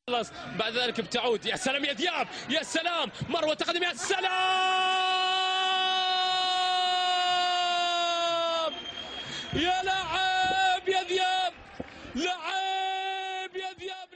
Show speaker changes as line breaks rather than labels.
خلص بعد ذلك بتعود يا سلام يا دياب يا سلام مروه تقدم يا سلام يا لعب يا دياب لعب يا دياب